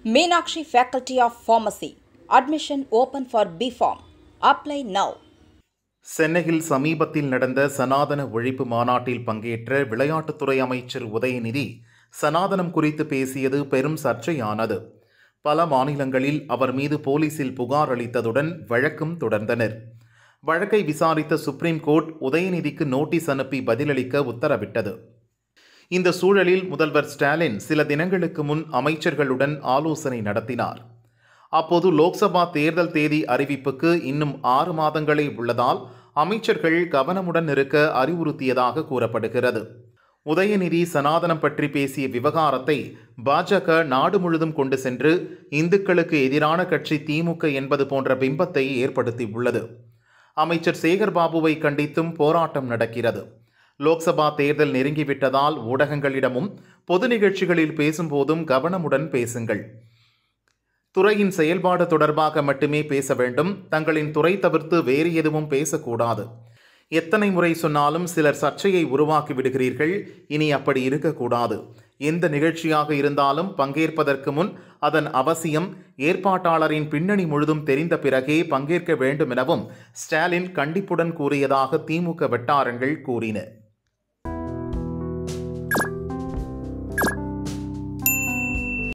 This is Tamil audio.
Meenakshi Faculty of Pharmacy. Admission open for BPharm. Apply now. சென்னையில் சமீபத்தில் நடந்த சனாதன ஒழிப்பு மாநாட்டில் பங்கேற்ற விளையாட்டுத்துறை அமைச்சர் உதயநிதி சனாதனம் குறித்து பேசியது பெரும் சர்ச்சையானது பல மாநிலங்களில் அவர் மீது போலீசில் புகார் அளித்ததுடன் வழக்கும் தொடர்ந்தனர் வழக்கை விசாரித்த சுப்ரீம் கோர்ட் உதயநிதிக்கு நோட்டீஸ் அனுப்பி பதிலளிக்க உத்தரவிட்டது இந்த சூழலில் முதல்வர் ஸ்டாலின் சில தினங்களுக்கு முன் அமைச்சர்களுடன் ஆலோசனை நடத்தினார் அப்போது லோக்சபா தேர்தல் தேதி அறிவிப்புக்கு இன்னும் ஆறு மாதங்களே உள்ளதால் அமைச்சர்கள் கவனமுடன் இருக்க அறிவுறுத்தியதாக கூறப்படுகிறது உதயநிதி சனாதனம் பற்றி பேசிய விவகாரத்தை பாஜக நாடு முழுதும் கொண்டு சென்று இந்துக்களுக்கு எதிரான கட்சி திமுக என்பது போன்ற பிம்பத்தை ஏற்படுத்தியுள்ளது அமைச்சர் சேகர் பாபுவை கண்டித்தும் போராட்டம் நடக்கிறது லோக்சபா தேர்தல் நெருங்கிவிட்டதால் ஊடகங்களிடமும் பொது நிகழ்ச்சிகளில் பேசும்போதும் கவனமுடன் பேசுங்கள் துறையின் செயல்பாடு தொடர்பாக மட்டுமே பேச வேண்டும் தங்களின் துறை தவிர்த்து வேறு எதுவும் பேசக்கூடாது எத்தனை முறை சொன்னாலும் சிலர் சர்ச்சையை உருவாக்கி விடுகிறீர்கள் இனி அப்படி இருக்கக்கூடாது எந்த நிகழ்ச்சியாக இருந்தாலும் பங்கேற்பதற்கு முன் அதன் அவசியம் ஏற்பாட்டாளரின் பின்னணி முழுதும் தெரிந்த பிறகே பங்கேற்க வேண்டும் எனவும் ஸ்டாலின் கண்டிப்புடன் கூறியதாக திமுக வட்டாரங்கள் கூறின